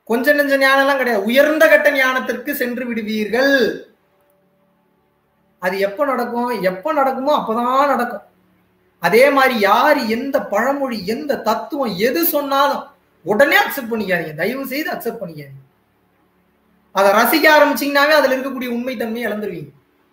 கொஞ்ச நெஞ்ச ஞானம் எல்லாம் கிடையாது உயர்ந்த கட்ட ஞானத்திற்கு சென்று விடுவீர்கள் அது எப்ப நடக்கும் எப்ப நடக்குமோ அப்பதான் நடக்கும் அதே மாதிரி யார் எந்த பழமொழி எந்த தத்துவம் எது சொன்னாலும் உடனே அக்செப்ட் பண்ணிக்காதீங்க தயவு செய்து அக்செப்ட் பண்ணிக்காதீங்க அதை ரசிக்க ஆரம்பிச்சீங்கன்னாவே அதுல இருக்கக்கூடிய உண்மைத்தன்மையை இழந்துருவீங்க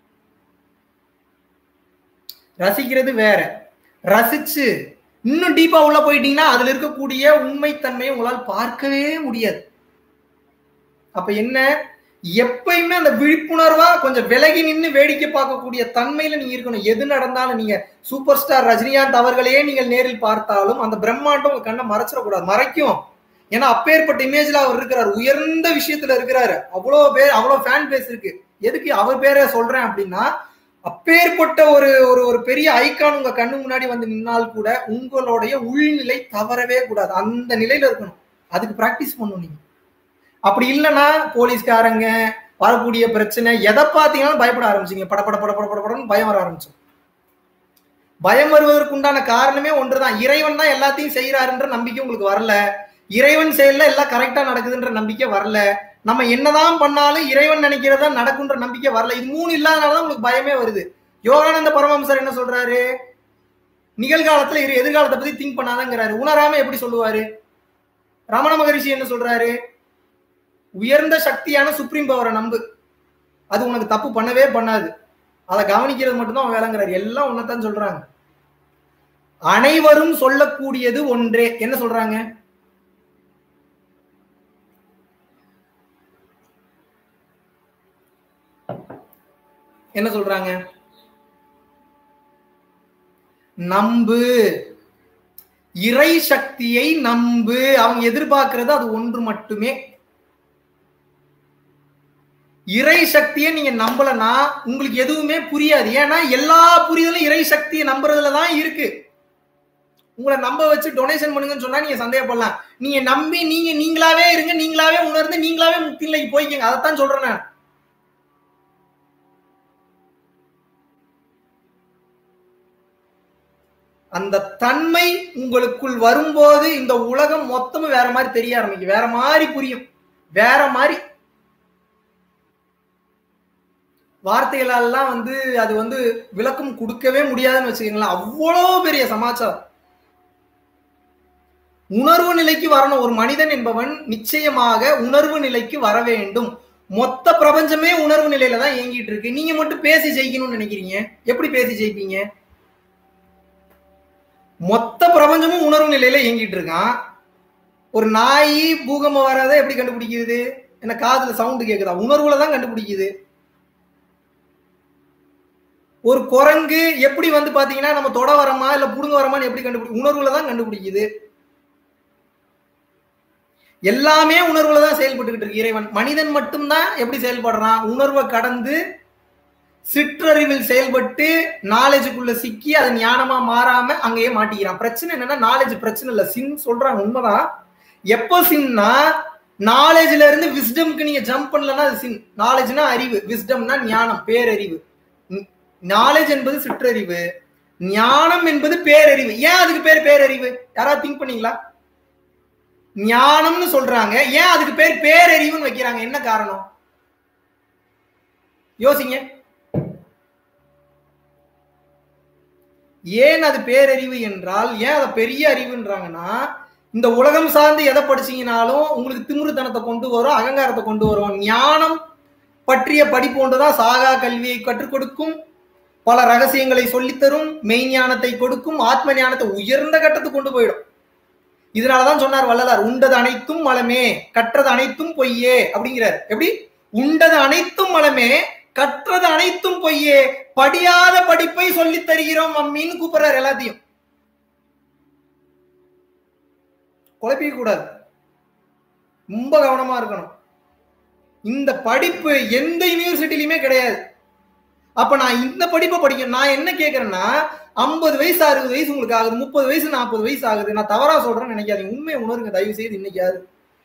ரசிக்கிறது வேற ரசிச்சு இன்னும் டீப்பா உள்ள போயிட்டீங்கன்னா அதுல இருக்கக்கூடிய உண்மைத்தன்மையை உங்களால் பார்க்கவே முடியாது அப்ப என்ன எப்பயுமே அந்த விழிப்புணர்வா கொஞ்சம் விலகி நின்று வேடிக்கை பார்க்கக்கூடிய தன்மையில நீங்க இருக்கணும் எது நடந்தாலும் நீங்க சூப்பர் ஸ்டார் ரஜினிகாந்த் அவர்களையே நீங்கள் நேரில் பார்த்தாலும் அந்த பிரம்மாண்டம் உங்க கண்ணை மறைச்சிடக்கூடாது மறைக்கும் ஏன்னா அப்பேற்பட்ட இமேஜ்ல அவர் இருக்கிறார் உயர்ந்த விஷயத்துல இருக்கிறாரு அவ்வளோ பேர் அவ்வளோ ஃபேன் பேஸ் இருக்கு எதுக்கு அவர் பேரை சொல்றேன் அப்படின்னா அப்பேற்பட்ட ஒரு ஒரு ஒரு பெரிய ஐக்கான் உங்க கண்ணு முன்னாடி வந்து நின்னால் கூட உங்களுடைய உள்நிலை தவறவே கூடாது அந்த நிலையில இருக்கணும் அதுக்கு பிராக்டிஸ் பண்ணணும் நீங்க அப்படி இல்லைன்னா போலீஸ்காரங்க வரக்கூடிய பிரச்சனை எதை பார்த்தீங்கன்னாலும் பயப்பட ஆரம்பிச்சிங்க பட பட பட பட பட படன்னு பயம் வர ஆரம்பிச்சோம் பயம் வருவதற்கு உண்டான காரணமே ஒன்றுதான் இறைவன் தான் எல்லாத்தையும் செய்யறாருன்ற நம்பிக்கை உங்களுக்கு வரல இறைவன் செயல்ல எல்லாம் கரெக்டா நடக்குதுன்ற நம்பிக்கை வரல நம்ம என்னதான் பண்ணாலும் இறைவன் நினைக்கிறதா நடக்குன்ற நம்பிக்கை வரல இது மூணு இல்லாதனாலதான் உங்களுக்கு பயமே வருது யோகானந்த பரமஹம்சர் என்ன சொல்றாரு நிகழ்காலத்துல இரு எதிர்காலத்தை பத்தி திங்க் பண்ணாதங்கிறாரு உணராம எப்படி சொல்லுவாரு ரமண மகரிஷி என்ன சொல்றாரு உயர்ந்த சக்தியான சுப்ரீம் பவரை நம்பு அது உனக்கு தப்பு பண்ணவே பண்ணாது அதை கவனிக்கிறது மட்டும்தான் அவன் வேலைங்கிறாரு எல்லாம் ஒன்னதான் சொல்றாங்க அனைவரும் சொல்லக்கூடியது ஒன்றே என்ன சொல்றாங்க என்ன சொல்றாங்க நம்பு இறை சக்தியை நம்பு அவங்க எதிர்பார்க்கிறது அது ஒன்று மட்டுமே இறை சக்தியை நீங்க நம்பலன்னா உங்களுக்கு எதுவுமே புரியாது ஏன்னா எல்லா புரிதலும் இறை சக்தியை நம்புறதுல தான் இருக்கு உங்களை நம்ப வச்சு டொனேஷன் பண்ணுங்கன்னு சொன்னா நீங்க சந்தேகப்படலாம் நீங்க நம்பி நீங்க நீங்களாவே இருங்க நீங்களாவே உணர்ந்து நீங்களாவே முக்தி நிலைக்கு போய்க்கங்க அதைத்தான் சொல்றேன் நான் அந்த தன்மை உங்களுக்குள் வரும்போது இந்த உலகம் மொத்தமும் வேற மாதிரி தெரிய ஆரம்பிக்கும் வேற மாதிரி புரியும் வேற மாதிரி வார்த்தைகளெல்லாம் வந்து அது வந்து விளக்கம் கொடுக்கவே முடியாதுன்னு வச்சுக்கோங்களேன் அவ்வளோ பெரிய சமாச்சாரம் உணர்வு நிலைக்கு வரணும் ஒரு மனிதன் என்பவன் நிச்சயமாக உணர்வு நிலைக்கு வர வேண்டும் மொத்த பிரபஞ்சமே உணர்வு நிலையில தான் இயங்கிட்டு இருக்கு நீங்க மட்டும் பேசி ஜெயிக்கணும்னு நினைக்கிறீங்க எப்படி பேசி ஜெயிப்பீங்க மொத்த பிரபஞ்சமும் உணர்வு நிலையில இயங்கிட்டு இருக்கான் ஒரு நாய் பூகம்பம் வராத எப்படி கண்டுபிடிக்குது என்ன காதுல சவுண்டு கேக்குதா உணர்வுல தான் கண்டுபிடிக்குது ஒரு குரங்கு எப்படி வந்து பாத்தீங்கன்னா நம்ம தொட வரமா இல்ல புடுங்க வரமான்னு எப்படி கண்டுபிடி உணர்வுல தான் கண்டுபிடிக்குது எல்லாமே உணர்வுல தான் செயல்பட்டுக்கிட்டு இருக்கு இறைவன் மனிதன் மட்டும்தான் எப்படி செயல்படுறான் உணர்வை கடந்து சிற்றறிவில் செயல்பட்டு நாலேஜுக்குள்ள சிக்கி அது ஞானமா மாறாம அங்கேயே மாட்டிக்கிறான் பிரச்சனை என்னன்னா நாலேஜ் பிரச்சனை இல்ல சின் சொல்றாங்க உண்மைதான் எப்போ சின்னா நாலேஜ்ல இருந்து விஸ்டம்க்கு நீங்க ஜம்ப் பண்ணலன்னா அது சின் நாலேஜ்னா அறிவு விஸ்டம்னா ஞானம் பேரறிவு நாலேஜ் என்பது சிற்றறிவு ஞானம் என்பது பேரறிவு ஏன் அதுக்கு பேர் பேரறிவு யாராவது திங்க் பண்ணீங்களா ஞானம்னு சொல்றாங்க ஏன் அதுக்கு பேர் பேரறிவுன்னு வைக்கிறாங்க என்ன காரணம் யோசிங்க ஏன் அது பேரறிவு என்றால் ஏன் அதை பெரிய அறிவுன்றாங்கன்னா இந்த உலகம் சார்ந்து எதை படிச்சீங்கனாலும் உங்களுக்கு திமிருத்தனத்தை கொண்டு வரும் அகங்காரத்தை கொண்டு வரும் ஞானம் பற்றிய படிப்பு ஒன்றுதான் சாகா கல்வியை கற்றுக் கொடுக்கும் பல ரகசியங்களை சொல்லித்தரும் மெய்ஞானத்தை கொடுக்கும் ஆத்ம ஞானத்தை உயர்ந்த கட்டத்துக்கு கொண்டு போயிடும் இதனாலதான் சொன்னார் வள்ளலார் உண்டது அனைத்தும் மலமே கற்றது அனைத்தும் பொய்யே அப்படிங்கிறார் எப்படி உண்டது அனைத்தும் மலமே கற்றது அனைத்தும் பொய்யே படியாத படிப்பை சொல்லி தருகிறோம் அம்மின்னு கூப்பிடுறாரு எல்லாத்தையும் குழப்பிக்க கூடாது ரொம்ப கவனமா இருக்கணும் இந்த படிப்பு எந்த யூனிவர்சிட்டிலையுமே கிடையாது அப்ப நான் இந்த படிப்பை படிக்கணும் நான் என்ன கேட்கறேன்னா ஐம்பது வயசு அறுபது வயசு உங்களுக்கு ஆகுது முப்பது வயசு நாற்பது வயசு ஆகுது நான் தவறா சொல்றேன்னு நினைக்காதீங்க உண்மையை உணருங்க தயவு செய்து இன்னைக்காது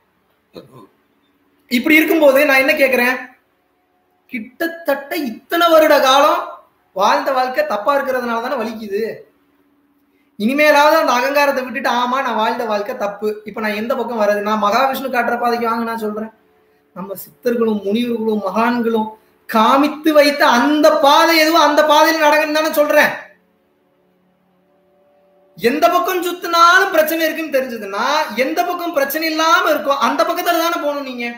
இப்படி இருக்கும்போது நான் என்ன கேட்கிறேன் கிட்டத்தட்ட இத்தனை வருட காலம் வாழ்ந்த வாழ்க்கை தப்பா இருக்கிறதுனால தானே வலிக்குது இனிமேலாவது அந்த அகங்காரத்தை விட்டுட்டு ஆமா நான் வாழ்ந்த வாழ்க்கை தப்பு இப்ப நான் எந்த பக்கம் வர்றது நான் மகாவிஷ்ணு காட்டுற பாதைக்கு வாங்க நான் சொல்றேன் நம்ம சித்தர்களும் முனிவர்களும் மகான்களும் காமித்து வைத்த அந்த பாதை எதுவும் அந்த பாதையில் நடக்குன்னு தானே சொல்றேன் எந்த பக்கம் சுத்தினாலும் பிரச்சனை இருக்குன்னு தெரிஞ்சதுன்னா எந்த பக்கம் பிரச்சனை இல்லாம இருக்கும் அந்த பக்கத்துல தானே போகணும் நீங்க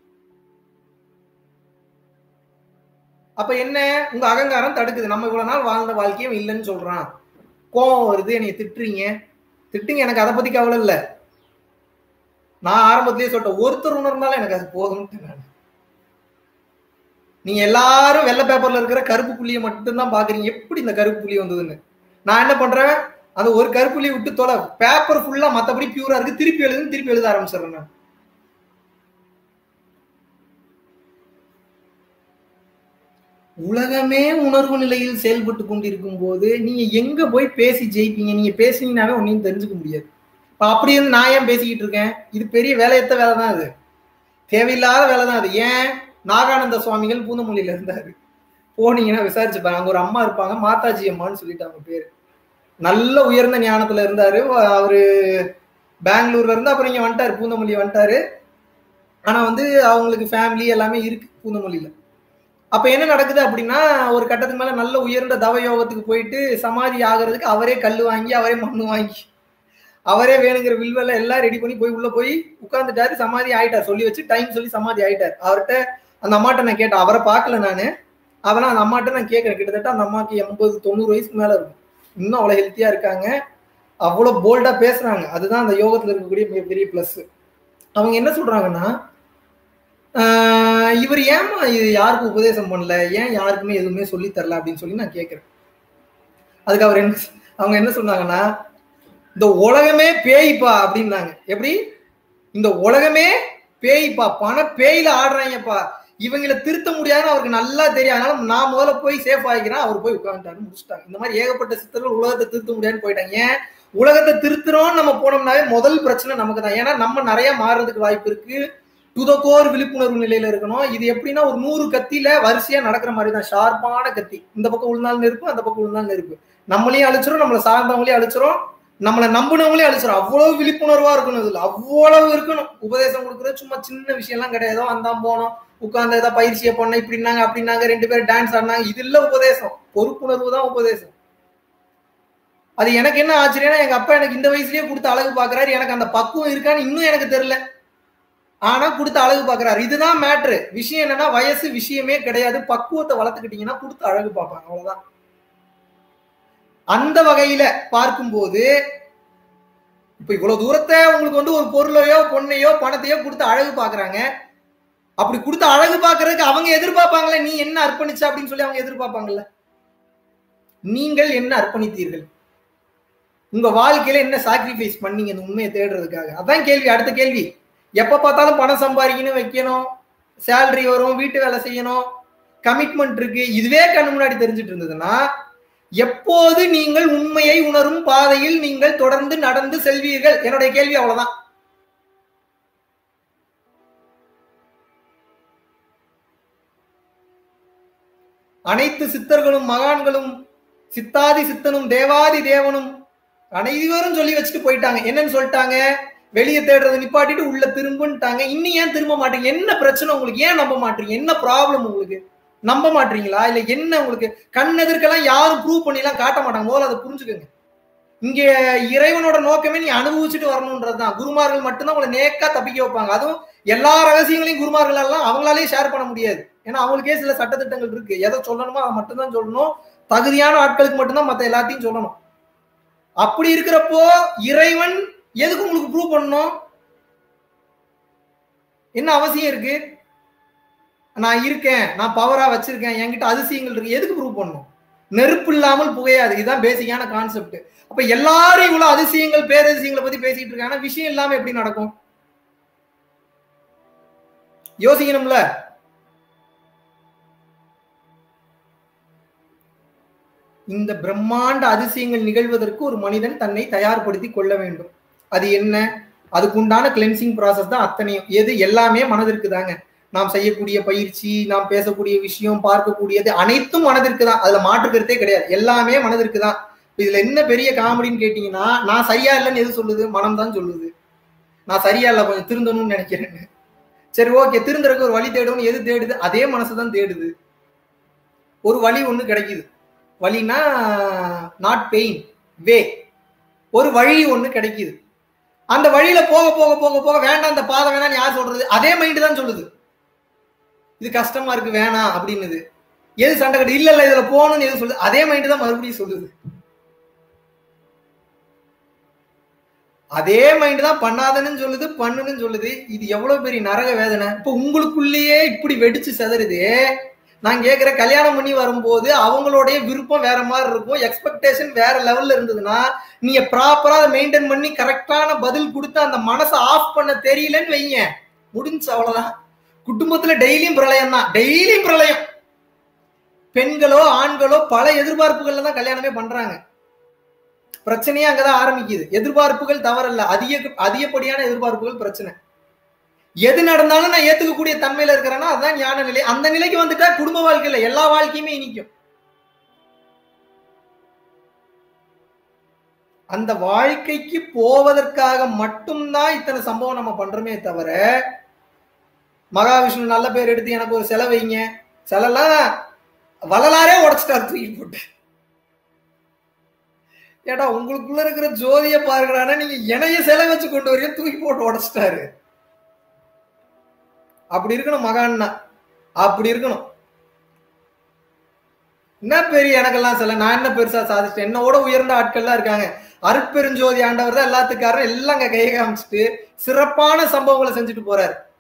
அப்ப என்ன உங்க அகங்காரம் தடுக்குது நம்ம இவ்வளவு நாள் வாழ்ந்த வாழ்க்கையும் இல்லைன்னு சொல்றான் கோவம் வருது என்னை திட்டுறீங்க திட்டுங்க எனக்கு அதை பத்தி கவலை இல்லை நான் ஆரம்பத்திலேயே சொல்லிட்டேன் ஒருத்தர் உணர்ந்தாலும் எனக்கு அது போதும்ட்டு நான் நீங்க எல்லாரும் வெள்ளை பேப்பர்ல இருக்கிற கருப்பு புள்ளியை மட்டும்தான் பாக்குறீங்க எப்படி இந்த கருப்பு புள்ளி வந்ததுன்னு நான் என்ன பண்றேன் அந்த ஒரு கருப்புள்ளி விட்டு தொலை பேப்பர் ஃபுல்லா மத்தபடி பியூரா இருக்கு திருப்பி எழுதுன்னு திருப்பி எழுத ஆரம்பிச்சிடுறேன் நான் உலகமே உணர்வு நிலையில் செயல்பட்டு கொண்டிருக்கும் போது நீங்க எங்க போய் பேசி ஜெயிப்பீங்க நீங்க பேசினீங்கனாவே ஒன்னையும் தெரிஞ்சுக்க முடியாது இப்ப அப்படி இருந்து நான் ஏன் பேசிக்கிட்டு இருக்கேன் இது பெரிய வேலையத்த வேலை தான் அது தேவையில்லாத வேலை தான் அது ஏன் நாகானந்த சுவாமிகள் பூந்தமொழியில இருந்தாரு போனீங்கன்னா விசாரிச்சு பாருங்க அங்க ஒரு அம்மா இருப்பாங்க மாதாஜி அம்மான்னு சொல்லிட்டு அவங்க பேரு நல்ல உயர்ந்த ஞானத்துல இருந்தாரு அவரு பெங்களூர்ல இருந்து அப்புறம் இங்க வந்துட்டாரு பூந்தமல்லி வந்துட்டாரு ஆனா வந்து அவங்களுக்கு ஃபேமிலி எல்லாமே இருக்கு பூந்தமல்லியில அப்ப என்ன நடக்குது அப்படின்னா ஒரு கட்டத்துக்கு மேல நல்ல உயர்ந்த தவ யோகத்துக்கு போயிட்டு சமாதி ஆகிறதுக்கு அவரே கல் வாங்கி அவரே மண்ணு வாங்கி அவரே வேணுங்கிற வில்வெல்லாம் எல்லாம் ரெடி பண்ணி போய் உள்ள போய் உட்கார்ந்துட்டாரு சமாதி ஆயிட்டார் சொல்லி வச்சு டைம் சொல்லி சமாதி ஆயிட்டார் அவர்கிட்ட அந்த அம்மாட்ட நான் கேட்டேன் அவரை பார்க்கல நானு அவனா அந்த அம்மாட்ட நான் கேட்கறேன் கிட்டத்தட்ட அந்த அம்மாக்கு எண்பது தொண்ணூறு வயசுக்கு மேல இருக்கும் இன்னும் அவ்வளவு ஹெல்த்தியா இருக்காங்க அவ்வளவு போல்டா பேசுறாங்க அதுதான் அந்த யோகத்துல இருக்கக்கூடிய மிகப்பெரிய பிளஸ் அவங்க என்ன சொல்றாங்கன்னா இவர் ஏமா இது யாருக்கும் உபதேசம் பண்ணல ஏன் யாருக்குமே எதுவுமே சொல்லி தரல அப்படின்னு சொல்லி நான் கேட்கிறேன் அதுக்கு அவர் என்ன அவங்க என்ன சொன்னாங்கன்னா இந்த உலகமே பேய்ப்பா அப்படின்னாங்க எப்படி இந்த உலகமே பேய்ப்பா பண பேயில ஆடுறாங்கப்பா இவங்களை திருத்த முடியாதுன்னு அவருக்கு நல்லா தெரியும் அதனால நான் முதல்ல போய் சேஃப் ஆகிக்கிறேன் அவர் போய் உட்காந்துட்டாரு முடிச்சுட்டாங்க இந்த மாதிரி ஏகப்பட்ட சித்தர்கள் உலகத்தை திருத்த முடியாதுன்னு போயிட்டாங்க ஏன் உலகத்தை திருத்துறோம்னு நம்ம போனோம்னாவே முதல் பிரச்சனை நமக்கு தான் ஏன்னா நம்ம நிறைய மாறுறதுக்கு வாய்ப்பு இருக்கு துதக்கோர் விழிப்புணர்வு நிலையில இருக்கணும் இது எப்படின்னா ஒரு நூறு கத்தியில வரிசையா நடக்கிற மாதிரி தான் ஷார்ப்பான கத்தி இந்த பக்கம் உழுந்தாலும் நெருப்பு அந்த பக்கம் உழுந்தாலும் நெருப்பு நம்மளையும் அழிச்சிரும் நம்மளை சார்ந்தவங்களையும் அழிச்சிரும் நம்மளை நம்பினவங்களே அழிச்சிடும் அவ்வளவு விழிப்புணர்வா இருக்கணும் இதுல அவ்வளவு இருக்கணும் உபதேசம் கொடுக்குறது சும்மா சின்ன விஷயம் எல்லாம் கிடையாது வந்தான் போனோம் உட்கார்ந்து ஏதாவது பயிற்சியை பண்ண இப்படின்னாங்க அப்படின்னாங்க ரெண்டு பேரும் டான்ஸ் ஆடினாங்க இது இல்ல உபதேசம் பொறுப்புணர்வு தான் உபதேசம் அது எனக்கு என்ன ஆச்சரியம்னா எங்க அப்பா எனக்கு இந்த வயசுலயே கொடுத்த அழகு பாக்குறாரு எனக்கு அந்த பக்குவம் இருக்கான்னு இன்னும் எனக்கு தெரியல ஆனா கொடுத்த அழகு பாக்குறாரு இதுதான் மேட்ரு விஷயம் என்னன்னா வயசு விஷயமே கிடையாது பக்குவத்தை வளர்த்துக்கிட்டீங்கன்னா கொடுத்த அழகு பார்ப்பாங்க அவ்வளவுதான் அந்த வகையில பார்க்கும்போது இப்ப இவ்வளவு தூரத்தை உங்களுக்கு வந்து ஒரு பொருளையோ பொண்ணையோ பணத்தையோ கொடுத்து அழகு பாக்குறாங்க அப்படி கொடுத்து அழகு பாக்குறதுக்கு அவங்க எதிர்பார்ப்பாங்களே நீ என்ன அர்ப்பணிச்ச அப்படின்னு சொல்லி அவங்க எதிர்பார்ப்பாங்கல்ல நீங்கள் என்ன அர்ப்பணித்தீர்கள் உங்க வாழ்க்கையில என்ன சாக்ரிஃபைஸ் பண்ணீங்க இந்த உண்மையை தேடுறதுக்காக அதான் கேள்வி அடுத்த கேள்வி எப்ப பார்த்தாலும் பணம் சம்பாதிக்கணும் வைக்கணும் சேலரி வரும் வீட்டு வேலை செய்யணும் கமிட்மெண்ட் இருக்கு இதுவே கண்ணு முன்னாடி தெரிஞ்சிட்டு இருந்ததுன்னா எப்போது நீங்கள் உண்மையை உணரும் பாதையில் நீங்கள் தொடர்ந்து நடந்து செல்வீர்கள் என்னுடைய கேள்வி அவ்வளவுதான் அனைத்து சித்தர்களும் மகான்களும் சித்தாதி சித்தனும் தேவாதி தேவனும் அனைவரும் சொல்லி வச்சுட்டு போயிட்டாங்க என்னன்னு சொல்லிட்டாங்க வெளியே தேடுறதை நிப்பாட்டிட்டு உள்ள திரும்புன்ட்டாங்க இன்னும் ஏன் திரும்ப மாட்டீங்க என்ன பிரச்சனை உங்களுக்கு ஏன் நம்ப மாட்டீங்க என்ன ப்ராப்ளம் உங்களுக்கு நம்ப மாட்டீங்களா இல்ல என்ன உங்களுக்கு கண் எதிர்க்கெல்லாம் யாரும் ப்ரூவ் பண்ணிலாம் காட்ட மாட்டாங்க முதல்ல அதை புரிஞ்சுக்கோங்க இங்க இறைவனோட நோக்கமே நீ அனுபவிச்சுட்டு வரணும்ன்றதுதான் குருமார்கள் மட்டும்தான் உங்களை நேக்கா தப்பிக்க வைப்பாங்க அதுவும் எல்லா ரகசியங்களையும் குருமார்கள் எல்லாம் அவங்களாலே ஷேர் பண்ண முடியாது ஏன்னா அவங்களுக்கே சில சட்டத்திட்டங்கள் இருக்கு எதை சொல்லணுமோ அதை மட்டும்தான் சொல்லணும் தகுதியான ஆட்களுக்கு மட்டும்தான் மத்த எல்லாத்தையும் சொல்லணும் அப்படி இருக்கிறப்போ இறைவன் எதுக்கு உங்களுக்கு ப்ரூவ் பண்ணணும் என்ன அவசியம் இருக்கு நான் இருக்கேன் நான் பவரா வச்சிருக்கேன் என்கிட்ட அதிசயங்கள் இருக்கு எதுக்கு ப்ரூவ் பண்ணணும் நெருப்பு இல்லாமல் புகையாது இதுதான் பேசிக்கான கான்செப்ட் அப்ப எல்லாரும் இவ்வளவு அதிசயங்கள் பேரதிசயங்களை பத்தி பேசிட்டு இருக்காங்க விஷயம் இல்லாம எப்படி நடக்கும் யோசிக்கணும்ல இந்த பிரம்மாண்ட அதிசயங்கள் நிகழ்வதற்கு ஒரு மனிதன் தன்னை தயார்படுத்தி கொள்ள வேண்டும் அது என்ன அதுக்குண்டான கிளென்சிங் ப்ராசஸ் தான் அத்தனையும் எது எல்லாமே மனதிற்கு தாங்க நாம் செய்யக்கூடிய பயிற்சி நாம் பேசக்கூடிய விஷயம் பார்க்கக்கூடியது அனைத்தும் மனதிற்கு தான் அதுல மாற்று கருத்தே கிடையாது எல்லாமே மனதிற்கு தான் இதுல என்ன பெரிய காமெடின்னு கேட்டீங்கன்னா நான் சரியா இல்லைன்னு எது சொல்லுது மனம் தான் சொல்லுது நான் சரியா இல்லை கொஞ்சம் திருந்தணும்னு நினைக்கிறேன்னு சரி ஓகே திருந்துறதுக்கு ஒரு வழி தேடணும் எது தேடுது அதே மனசு தான் தேடுது ஒரு வழி ஒண்ணு கிடைக்குது வழினா நாட் பெயின் வே ஒரு வழி ஒண்ணு கிடைக்குது அந்த வழியில போக போக போக போக வேண்டாம் அந்த பாதை வேணாம்னு யார் சொல்றது அதே மைண்ட் தான் சொல்லுது இது கஷ்டமா இருக்கு வேணாம் அப்படின்னுது எது சண்டை கட்டு இல்ல இல்ல இதுல போகணும்னு எது சொல்லுது அதே மைண்ட் தான் மறுபடியும் சொல்லுது அதே மைண்ட் தான் பண்ணாதன்னு சொல்லுது பண்ணுன்னு சொல்லுது இது எவ்வளவு பெரிய நரக வேதனை இப்ப உங்களுக்குள்ளேயே இப்படி வெடிச்சு செதறுது நான் கேட்கிற கல்யாணம் பண்ணி வரும்போது அவங்களுடைய விருப்பம் வேற மாதிரி இருக்கும் எக்ஸ்பெக்டேஷன் வேற லெவல்ல இருந்ததுன்னா நீங்க ப்ராப்பரா அதை மெயின்டைன் பண்ணி கரெக்டான பதில் கொடுத்து அந்த மனசை ஆஃப் பண்ண தெரியலன்னு வைங்க முடிஞ்சு அவ்வளவுதான் குடும்பத்துல டெய்லியும் பிரளயம் தான் டெய்லியும் பிரளயம் பெண்களோ ஆண்களோ பல எதிர்பார்ப்புகள்ல தான் கல்யாணமே பண்றாங்க பிரச்சனையே அங்கதான் ஆரம்பிக்குது எதிர்பார்ப்புகள் தவறல்ல அதிக அதிகப்படியான எதிர்பார்ப்புகள் பிரச்சனை எது நடந்தாலும் நான் ஏத்துக்கக்கூடிய தன்மையில இருக்கிறேன்னா அதுதான் ஞான நிலை அந்த நிலைக்கு வந்துட்டா குடும்ப வாழ்க்கையில எல்லா வாழ்க்கையுமே இனிக்கும் அந்த வாழ்க்கைக்கு போவதற்காக மட்டும்தான் இத்தனை சம்பவம் நம்ம பண்றோமே தவிர மகாவிஷ்ணு நல்ல பேர் எடுத்து எனக்கு ஒரு செலவு வைங்க செலெல்லாம் வள்ளலாரே உடைச்சிட்டாரு தூக்கி போட்டு ஏடா உங்களுக்குள்ள இருக்கிற ஜோதிய பாருங்கடானா நீங்க இணைய செலவு வச்சு கொண்டு வரீங்க தூக்கி போட்டு உடைச்சிட்டாரு அப்படி இருக்கணும் மகான்னா அப்படி இருக்கணும் என்ன பெரிய எனக்கெல்லாம் சில நான் என்ன பெருசா சாதிச்சிட்டேன் என்னோட உயர்ந்த ஆட்கள்லாம் இருக்காங்க அருட்பெருஞ்சோதி ஆண்டவர் தான் எல்லாத்துக்காரரும் எல்லாம் அங்க கையை காமிச்சிட்டு சிறப்பான சம்பவங்களை செஞ்சுட்டு போறாரு